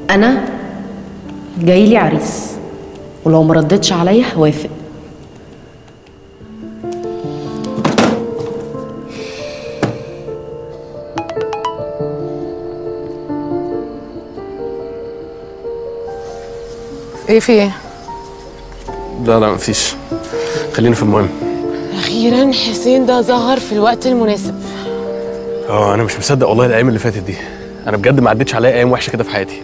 انا جاي لي عريس ولو ما ردتش عليا هوافق ايه في ايه؟ لا لا مفيش خلينا في المهم اخيرا حسين ده ظهر في الوقت المناسب اه انا مش مصدق والله الايام اللي فاتت دي انا بجد ما عدتش عليا ايام وحشه كده في حياتي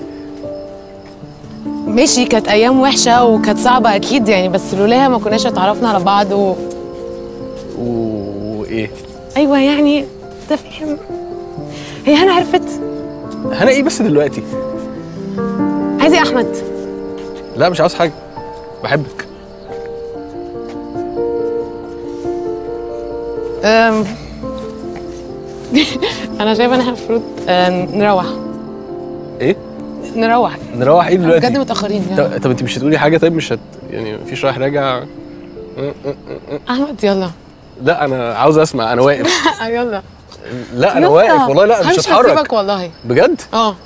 ماشي كانت ايام وحشه وكانت صعبه اكيد يعني بس لولاها ما كناش اتعرفنا على بعض و... وايه ايوه يعني انت فاهم هي هنا عرفت هنا ايه بس دلوقتي عايز ايه يا احمد لا مش عاوز حاجه بحبك أم... انا شايفه ان احنا المفروض أم، نروح ايه نروح نروح ايه دلوقتي بجد متاخرين يلا. طب, طب انت مش هتقولي حاجه طيب مش هت يعني مفيش رايح راجع احمد يلا لا انا عاوز اسمع انا واقف يلا لا انا يلا. واقف والله لا مش مش هتحرك هسيبك والله بجد اه